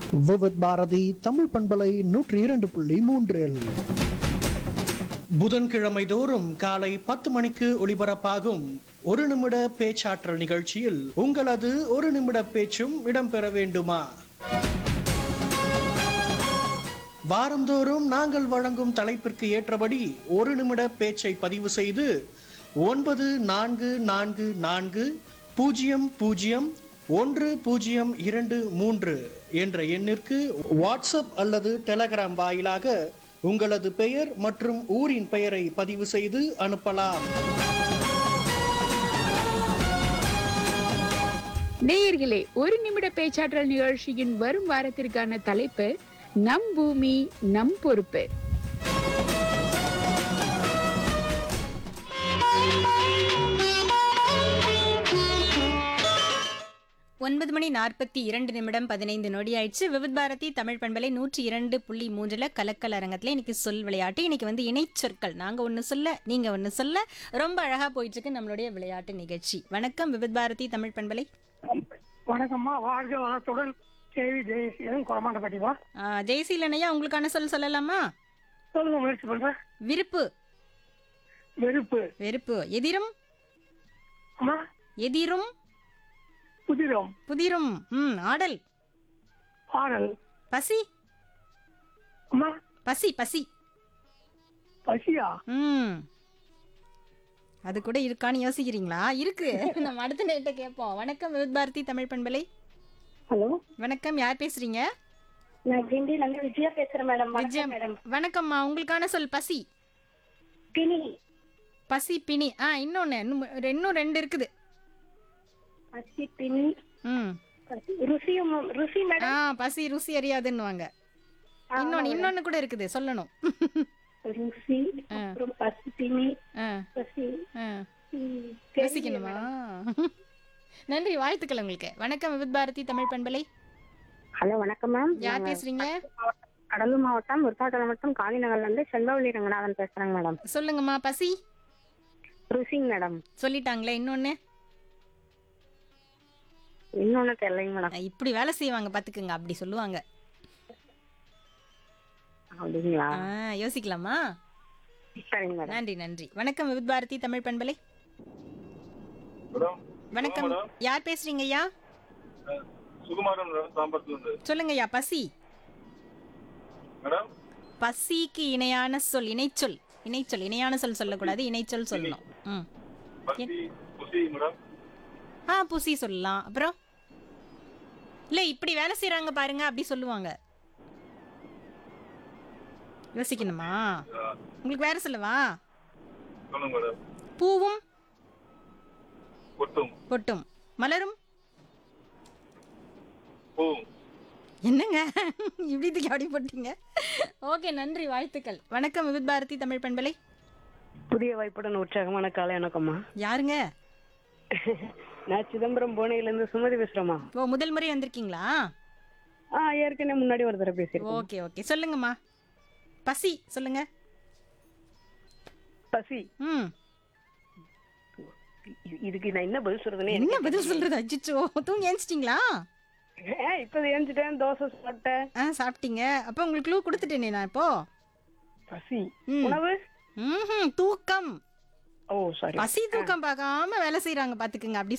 விவித் பாரதி தமிழ் பண்பலை நூற்றி இரண்டு புள்ளி மூன்றில் புதன்கிழமை தோறும் காலை பத்து மணிக்கு ஒளிபரப்பாகும் ஒரு நிமிட பேச்சாற்றல் நிகழ்ச்சியில் உங்களது ஒரு நிமிட பேச்சும் இடம்பெற வேண்டுமா வாரந்தோறும் நாங்கள் வழங்கும் தலைப்பிற்கு ஏற்றபடி ஒரு நிமிட பேச்சை பதிவு செய்து ஒன்பது நான்கு நான்கு நான்கு பூஜ்ஜியம் பூஜ்ஜியம் ஒன்று பூஜ்ஜியம் இரண்டு மூன்று என்ற எண்ணிற்கு வாட்ஸ்அப் அல்லது டெலகிராம் வாயிலாக உங்களது பெயர் மற்றும் ஊரின் பெயரை பதிவு செய்து அனுப்பலாம் நேயர்களே ஒரு நிமிட பேச்சாற்றல் நிகழ்ச்சியின் வரும் வாரத்திற்கான தலைப்பு நம் பூமி நம் பொறுப்பு ஒன்பது மணி நாற்பத்தி இரண்டு நிமிடம் பதினைந்து நொடி ஆயிடுச்சு விவித் பாரதி தமிழ் பண்பலை நூற்றி இரண்டு புள்ளி மூன்றுல கலக்கல் அரங்கத்துல இன்னைக்கு சொல் விளையாட்டு இன்னைக்கு வந்து இணைச்சொற்கள் நாங்க ஒண்ணு சொல்ல நீங்க ஒண்ணு சொல்ல ரொம்ப அழகா போயிட்டு இருக்கு நம்மளுடைய விளையாட்டு நிகழ்ச்சி வணக்கம் விவித் பாரதி தமிழ் பண்பலை வணக்கம்மா வாழ்க வளத்துடன் கேவி ஜெயசீலன் குரமாண்டப்பட்டிவா ஆ, ஜெயசீலனையா உங்களுக்கான சொல் சொல்லலாமா சொல்லுங்க முயற்சி பண்றேன் விருப்பு வெறுப்பு வெறுப்பு எதிரும் அம்மா எதிரும் புதிரம் புதிரும் ம் ஆடல் பாடல் பசி அம்மா பசி பசி பசியா ம் அது கூட இருக்கான்னு யோசிக்கிறீங்களா இருக்கு நம்ம அடுத்த நேட்ட கேட்போம் வணக்கம் விவித் பாரதி தமிழ் பண்பலை ஹலோ வணக்கம் யார் பேசுறீங்க நான் கிண்டில இருந்து விஜயா பேசுறேன் மேடம் விஜயம் வணக்கம் மேடம் வணக்கம்மா உங்களுக்கான சொல் பசி பினி பசி பிணி ஆ இன்னொன்னு இன்னும் இன்னும் ரெண்டு இருக்குது பசி பினி ம் பசி ருசியும் ருசி ஆ மேடம் பசி ருசி அறியாதுன்னுவாங்க இன்னொன்னு இன்னொன்னு கூட இருக்குது சொல்லணும் ருசி அப்புறம் பசி பினி ஆ பசி ஆ ம், யோசிக்கணுமா நன்றி வாழ்த்துக்கள் உங்களுக்கு வணக்கம் விவித் பாரதி தமிழ் பண்பலை ஹலோ வணக்கம் மேம் யார் பேசுறீங்க கடலூர் மாவட்டம் விருத்தாச்சலம் மாவட்டம் காந்திநகர்ல இருந்து செல்வவழி ரங்கநாதன் பேசுறேங்க மேடம் சொல்லுங்கம்மா பசி ருசிங் மேடம் சொல்லிட்டாங்களே இன்னொன்னு இன்னொன்னு தெரியலைங்க மேடம் அஹ் இப்படி வேலை செய்வாங்க பாத்துக்குங்க அப்படி சொல்லுவாங்க அப்படிங்களா ஆ, யோசிக்கலாமா சரிங்க மேடம் நன்றி நன்றி வணக்கம் விவித் பாரதி தமிழ் பண்பலை மேடம் வணக்கம் யார் பேசுறீங்க ஐயா சுகுமாரன் மேடம் தாம்பரத்துல இருந்து சொல்லுங்க ஐயா பசி மேடம் பசிக்கு இணையான சொல் இணைச்சொல் இணைச்சொல் இணையான சொல் சொல்லக்கூடாது இணைச்சொல் சொல்லணும் ம் பசி புசி மேடம் ஆ புசி சொல்லலாம் அப்புறம் இல்ல இப்படி வேலை செய்றாங்க பாருங்க அப்படி சொல்லுவாங்க யோசிக்கணுமா உங்களுக்கு வேற சொல்லவா சொல்லுங்க மேடம் பூவும் கொட்டும் பொட்டும் மலரும் பூ என்னங்க இப்படி தூக்கி அப்படி போட்டீங்க ஓகே நன்றி வாழ்த்துக்கள் வணக்கம் விவித் பாரதி தமிழ் பண்பலை புதிய வாய்ப்புடன் உற்சாகமான காலை வணக்கம்மா யாருங்க நான் சிதம்பரம் புவனையில இருந்து சுமதி பேசுறேம்மா ஓ முதல் முறை வந்திருக்கீங்களா ஆ ஏற்கனவே முன்னாடி ஒரு தடவை பேசியிருக்கோம் ஓகே ஓகே சொல்லுங்கம்மா பசி சொல்லுங்க பசி ம் இது- இதுக்கு நான் என்ன பதில் சொல்றதுன்னு என்ன பதில் சொல்றது அஜிச்சோ தூங்கி ஏஞ்சிட்டிங்களா ஏன் இப்ப ஏஞ்சிட்டேன் தோசை சாப்பிட்டேன் ஆ சாப்பிட்டீங்க அப்போ உங்களுக்கு க்ளூ கொடுத்துட்டேனே நான் இப்போ பசி ம். உணவு ம் தூக்கம் ஓ சாரி பசி தூக்கம் பார்க்காம வேலை செய்றாங்க பாத்துக்குங்க அப்படி